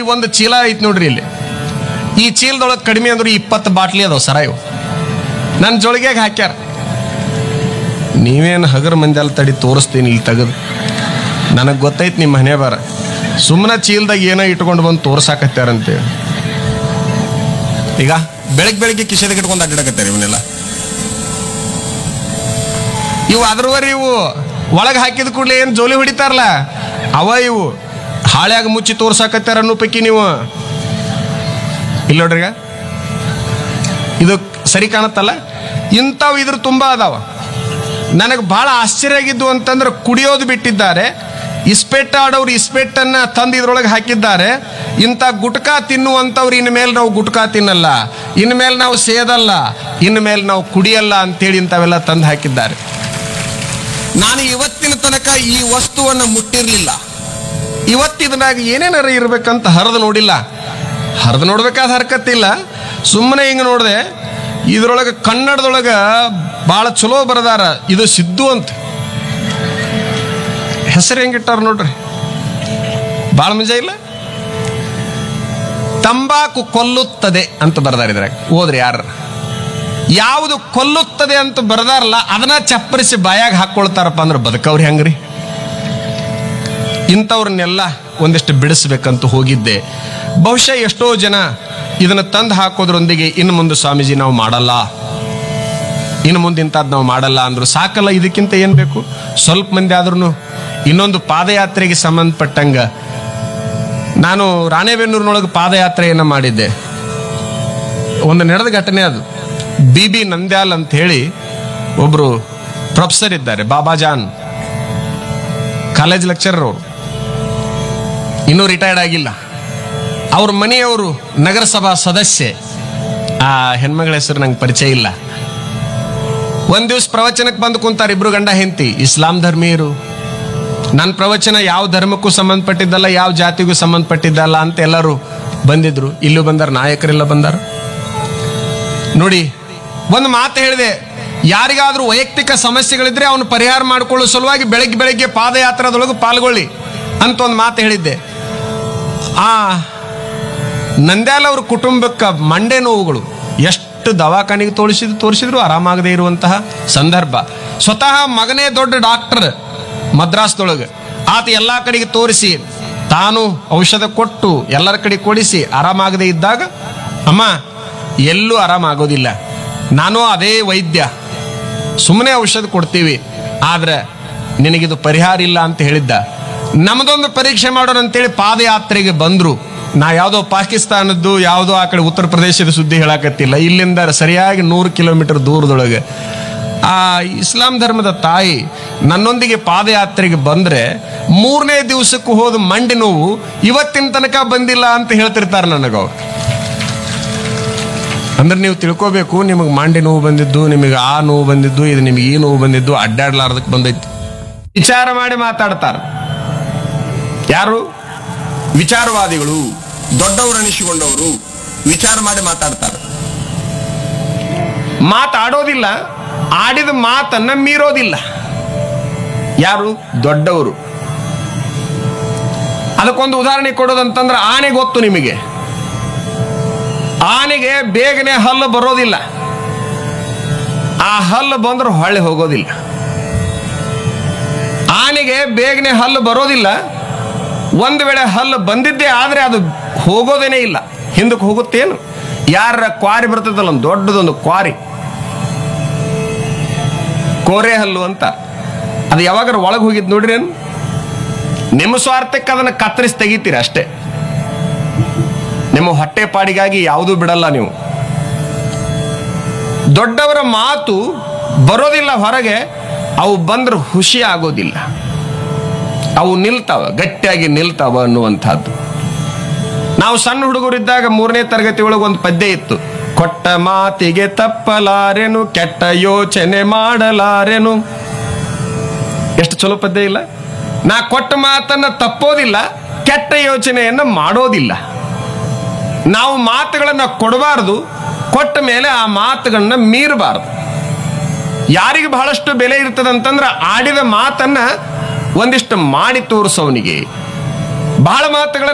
ಒಂದು ಚೀಲ ಐತಿ ನೋಡ್ರಿ ಇಲ್ಲಿ ಈ ಚೀಲದೊಳಗೆ ಕಡಿಮೆ ಅಂದ್ರೆ ಇಪ್ಪತ್ತು ಬಾಟ್ಲಿ ಅದಾವ ಸರ ಇವು ನನ್ನ ಜೋಳಿಗೆಗೆ ಹಾಕ್ಯಾರ ನೀವೇನು ಹಗರ್ ಮಂದಿ ತಡಿ ತೋರಿಸ್ತೀನಿ ಇಲ್ಲಿ ತೆಗೆದು ನನಗೆ ಗೊತ್ತೈತಿ ನಿಮ್ಮ ಮನೆ ಬಾರ ಸುಮ್ಮನೆ ಚೀಲದಾಗ ಏನೋ ಇಟ್ಕೊಂಡು ಬಂದು ತೋರ್ಸಾಕತ್ಯಾರಂತೆ ಈಗ ಬೆಳಗ್ಗೆ ಬೆಳಗ್ಗೆ ಕಿಶೆದಾಗ ಇಟ್ಕೊಂಡು ಅಡ್ಡಾಡಕತ್ತಾರೆ ಇವನ್ನೆಲ್ಲ ಇವು ಅದ್ರವರಿ ಇವು ಒಳಗೆ ಹಾಕಿದ ಕೂಡಲೇ ಏನು ಜೋಲಿ ಹೊಡಿತಾರಲ್ಲ ಅವ ಇವು ಹಾಳ್ಯಾಗ ಮುಚ್ಚಿ ತೋರ್ಸಾಕತ್ತಾರ ಅನ್ನೋ ಪೈಕಿ ನೀವು ಇಲ್ಲ ನೋಡ್ರಿ ಈಗ. ಇದು ಸರಿ ಕಾಣತ್ತಲ್ಲ ಇಂಥವು ಇದ್ರ ತುಂಬ ಅದಾವ ನನಗೆ ಬಹಳ ಆಶ್ಚರ್ಯ ಆಗಿದ್ದು ಅಂತಂದ್ರೆ ಕುಡಿಯೋದು ಬಿಟ್ಟಿದ್ದಾರೆ ಇಸ್ಪೆಟ್ ಆಡೋರು ಇಸ್ಪೆಟ್ಟನ್ನ ತಂದು ಇದ್ರೊಳಗೆ ಹಾಕಿದ್ದಾರೆ ಇಂಥ ಗುಟ್ಕಾ ತಿನ್ನುವಂಥವ್ರು ಇನ್ನು ಮೇಲೆ ನಾವು ಗುಟ್ಕಾ ತಿನ್ನಲ್ಲ ಇನ್ನು ಮೇಲೆ ನಾವು ಸೇದಲ್ಲ ಇನ್ನು ಮೇಲೆ ನಾವು ಕುಡಿಯಲ್ಲ ಅಂತೇಳಿ ಇಂಥವೆಲ್ಲ ತಂದು ಹಾಕಿದ್ದಾರೆ ನಾನು ಇವತ್ತಿನ ತನಕ ಈ ವಸ್ತುವನ್ನು ಮುಟ್ಟಿರಲಿಲ್ಲ ಇವತ್ತಿದ್ರಾಗ ಏನೇನಾರ ಇರ್ಬೇಕಂತ ಹರಿದು ನೋಡಿಲ್ಲ ಹರಿದು ನೋಡ್ಬೇಕಾದ ಹರಕತ್ತಿಲ್ಲ ಸುಮ್ಮನೆ ಹಿಂಗೆ ನೋಡಿದೆ ಇದ್ರೊಳಗೆ ಕನ್ನಡದೊಳಗೆ ಭಾಳ ಚಲೋ ಬರದಾರ ಇದು ಸಿದ್ದು ಅಂತ ಹೆಸರು ಹೆಂಗಿಟ್ಟಾರ ನೋಡ್ರಿ ಭಾಳ ಮಜಾ ಇಲ್ಲ ತಂಬಾಕು ಕೊಲ್ಲುತ್ತದೆ ಅಂತ ಬರ್ದಾರ ಇದ್ರಾಗ ಓದ್ರಿ ಯಾರ ಯಾವುದು ಕೊಲ್ಲುತ್ತದೆ ಅಂತ ಬರ್ದಾರಲ್ಲ ಅದನ್ನ ಚಪ್ಪರಿಸಿ ಬಾಯಾಗ ಹಾಕೊಳ್ತಾರಪ್ಪ ಅಂದ್ರೆ ಬದುಕವ್ರಿ ಹೆಂಗ್ರಿ ಇಂಥವ್ರನ್ನೆಲ್ಲ ಒಂದಿಷ್ಟು ಬಿಡಿಸ್ಬೇಕಂತ ಹೋಗಿದ್ದೆ ಬಹುಶಃ ಎಷ್ಟೋ ಜನ ಇದನ್ನು ತಂದು ಹಾಕೋದ್ರೊಂದಿಗೆ ಇನ್ನು ಮುಂದೆ ಸ್ವಾಮೀಜಿ ನಾವು ಮಾಡಲ್ಲ ಇನ್ನು ಮುಂದೆ ಇಂಥದ್ದು ನಾವು ಮಾಡಲ್ಲ ಅಂದ್ರು ಸಾಕಲ್ಲ ಇದಕ್ಕಿಂತ ಏನು ಬೇಕು ಸ್ವಲ್ಪ ಮಂದಿ ಆದ್ರೂ ಇನ್ನೊಂದು ಪಾದಯಾತ್ರೆಗೆ ಸಂಬಂಧಪಟ್ಟಂಗ ನಾನು ರಾಣೆಬೆನ್ನೂರಿನೊಳಗೆ ಪಾದಯಾತ್ರೆಯನ್ನು ಮಾಡಿದ್ದೆ ಒಂದು ನಡೆದ ಘಟನೆ ಅದು ಬಿ ಬಿ ನಂದ್ಯಾಲ್ ಅಂತ ಹೇಳಿ ಒಬ್ಬರು ಪ್ರೊಫೆಸರ್ ಇದ್ದಾರೆ ಬಾಬಾಜಾನ್ ಕಾಲೇಜ್ ಲೆಕ್ಚರರ್ ಅವರು ಇನ್ನೂ ರಿಟೈರ್ಡ್ ಆಗಿಲ್ಲ ಅವ್ರ ಮನೆಯವರು ನಗರಸಭಾ ಸದಸ್ಯೆ ಆ ಹೆಣ್ಮಗಳ ಹೆಸರು ನಂಗೆ ಪರಿಚಯ ಇಲ್ಲ ಒಂದ್ ದಿವ್ಸ ಪ್ರವಚನಕ್ಕೆ ಬಂದು ಕುಂತಾರೆ ಇಬ್ರು ಗಂಡ ಹೆಂಡತಿ ಇಸ್ಲಾಂ ಧರ್ಮೀಯರು ನನ್ನ ಪ್ರವಚನ ಯಾವ ಧರ್ಮಕ್ಕೂ ಸಂಬಂಧಪಟ್ಟಿದ್ದಲ್ಲ ಯಾವ ಜಾತಿಗೂ ಸಂಬಂಧಪಟ್ಟಿದ್ದಲ್ಲ ಅಂತ ಎಲ್ಲರೂ ಬಂದಿದ್ರು ಇಲ್ಲೂ ಬಂದಾರ ನಾಯಕರೆಲ್ಲ ಬಂದಾರ ನೋಡಿ ಒಂದು ಮಾತು ಹೇಳಿದೆ ಯಾರಿಗಾದ್ರೂ ವೈಯಕ್ತಿಕ ಸಮಸ್ಯೆಗಳಿದ್ರೆ ಅವನು ಪರಿಹಾರ ಮಾಡಿಕೊಳ್ಳೋ ಸಲುವಾಗಿ ಬೆಳಗ್ಗೆ ಬೆಳಗ್ಗೆ ಪಾದಯಾತ್ರಾದೊಳಗೆ ಪಾಲ್ಗೊಳ್ಳಿ ಅಂತ ಒಂದು ಮಾತು ಹೇಳಿದ್ದೆ ಆ ನಂದ್ಯಾಲ್ ಅವ್ರ ಕುಟುಂಬಕ್ಕೆ ಮಂಡೆ ನೋವುಗಳು ಎಷ್ಟು ದವಾಖಾನೆಗೆ ತೋರಿಸಿದ್ರು ತೋರಿಸಿದ್ರು ಆರಾಮಾಗದೇ ಇರುವಂತಹ ಸಂದರ್ಭ ಸ್ವತಃ ಮಗನೇ ದೊಡ್ಡ ಡಾಕ್ಟರ್ ಮದ್ರಾಸ್ದೊಳಗೆ ಆತ ಎಲ್ಲ ಕಡೆಗೆ ತೋರಿಸಿ ತಾನು ಔಷಧ ಕೊಟ್ಟು ಎಲ್ಲರ ಕಡೆ ಕೊಡಿಸಿ ಆರಾಮಾಗದೇ ಇದ್ದಾಗ ಅಮ್ಮ ಎಲ್ಲೂ ಆರಾಮಾಗೋದಿಲ್ಲ ನಾನು ಅದೇ ವೈದ್ಯ ಸುಮ್ಮನೆ ಔಷಧ ಕೊಡ್ತೀವಿ ಆದ್ರೆ ನಿನಗಿದು ಪರಿಹಾರ ಇಲ್ಲ ಅಂತ ಹೇಳಿದ್ದ ನಮ್ದೊಂದು ಪರೀಕ್ಷೆ ಮಾಡೋಣ ಅಂತೇಳಿ ಪಾದಯಾತ್ರೆಗೆ ಬಂದ್ರು ನಾ ಯಾವುದೋ ಪಾಕಿಸ್ತಾನದ್ದು ಯಾವುದೋ ಆ ಕಡೆ ಉತ್ತರ ಪ್ರದೇಶದ ಸುದ್ದಿ ಹೇಳಕತ್ತಿಲ್ಲ ಇಲ್ಲಿಂದ ಸರಿಯಾಗಿ ನೂರು ಕಿಲೋಮೀಟರ್ ದೂರದೊಳಗೆ ಆ ಇಸ್ಲಾಂ ಧರ್ಮದ ತಾಯಿ ನನ್ನೊಂದಿಗೆ ಪಾದಯಾತ್ರೆಗೆ ಬಂದ್ರೆ ಮೂರನೇ ದಿವಸಕ್ಕೂ ಹೋದ ಮಂಡಿ ನೋವು ಇವತ್ತಿನ ತನಕ ಬಂದಿಲ್ಲ ಅಂತ ಹೇಳ್ತಿರ್ತಾರೆ ನನಗವ್ರು ಅಂದ್ರೆ ನೀವು ತಿಳ್ಕೋಬೇಕು ನಿಮಗೆ ಮಂಡಿ ನೋವು ಬಂದಿದ್ದು ನಿಮಗೆ ಆ ನೋವು ಬಂದಿದ್ದು ಇದು ನಿಮಗೆ ಈ ನೋವು ಬಂದಿದ್ದು ಅಡ್ಡಾಡ್ಲಾರ್ದಕ್ಕೆ ಬಂದೈತಿ ವಿಚಾರ ಮಾಡಿ ಮಾತಾಡ್ತಾರ ಯಾರು ವಿಚಾರವಾದಿಗಳು ದೊಡ್ಡವರು ಅನಿಸಿಕೊಂಡವರು ವಿಚಾರ ಮಾಡಿ ಮಾತಾಡ್ತಾರೆ ಮಾತಾಡೋದಿಲ್ಲ ಆಡಿದ ಮಾತನ್ನ ಮೀರೋದಿಲ್ಲ ಯಾರು ದೊಡ್ಡವರು ಅದಕ್ಕೊಂದು ಉದಾಹರಣೆ ಕೊಡೋದಂತಂದ್ರೆ ಆನೆ ಗೊತ್ತು ನಿಮಗೆ ಆನೆಗೆ ಬೇಗನೆ ಹಲ್ಲು ಬರೋದಿಲ್ಲ ಆ ಹಲ್ಲು ಬಂದ್ರೆ ಹೊಳ್ಳಿ ಹೋಗೋದಿಲ್ಲ ಆನೆಗೆ ಬೇಗನೆ ಹಲ್ಲು ಬರೋದಿಲ್ಲ ಒಂದು ವೇಳೆ ಹಲ್ಲು ಬಂದಿದ್ದೇ ಆದ್ರೆ ಅದು ಹೋಗೋದೇನೇ ಇಲ್ಲ ಹಿಂದಕ್ಕೆ ಹೋಗುತ್ತೇನು ಯಾರ ಕ್ವಾರಿ ಬರ್ತದಲ್ಲ ಒಂದು ದೊಡ್ಡದೊಂದು ಕ್ವಾರಿ ಕೋರೆ ಹಲ್ಲು ಅಂತ ಅದು ಯಾವಾಗಾರ ಒಳಗೆ ಹೋಗಿದ್ ನೋಡ್ರಿ ಏನು ನಿಮ್ಮ ಸ್ವಾರ್ಥಕ್ಕೆ ಅದನ್ನ ಕತ್ತರಿಸಿ ತೆಗಿತೀರ ಅಷ್ಟೇ ನಿಮ್ಮ ಹೊಟ್ಟೆ ಪಾಡಿಗಾಗಿ ಯಾವುದೂ ಬಿಡಲ್ಲ ನೀವು ದೊಡ್ಡವರ ಮಾತು ಬರೋದಿಲ್ಲ ಹೊರಗೆ ಅವು ಬಂದ್ರೆ ಖುಷಿ ಆಗೋದಿಲ್ಲ ಅವು ನಿಲ್ತಾವ ಗಟ್ಟಿಯಾಗಿ ನಿಲ್ತಾವ ಅನ್ನುವಂಥದ್ದು ನಾವು ಸಣ್ಣ ಹುಡುಗರಿದ್ದಾಗ ಮೂರನೇ ತರಗತಿ ಒಳಗೆ ಒಂದು ಪದ್ಯ ಇತ್ತು ಕೊಟ್ಟ ಮಾತಿಗೆ ತಪ್ಪಲಾರೆನು ಕೆಟ್ಟ ಯೋಚನೆ ಮಾಡಲಾರೆನು ಎಷ್ಟು ಚಲೋ ಪದ್ಯ ಇಲ್ಲ ನಾ ಕೊಟ್ಟ ಮಾತನ್ನ ತಪ್ಪೋದಿಲ್ಲ ಕೆಟ್ಟ ಯೋಚನೆಯನ್ನ ಮಾಡೋದಿಲ್ಲ ನಾವು ಮಾತುಗಳನ್ನ ಕೊಡಬಾರದು ಕೊಟ್ಟ ಮೇಲೆ ಆ ಮಾತುಗಳನ್ನ ಮೀರಬಾರದು ಯಾರಿಗೆ ಬಹಳಷ್ಟು ಬೆಲೆ ಇರ್ತದಂತಂದ್ರೆ ಆಡಿದ ಮಾತನ್ನ ಒಂದಿಷ್ಟು ಮಾಡಿ ತೋರಿಸೋನಿಗೆ ಬಹಳ ಮಾತುಗಳನ್ನ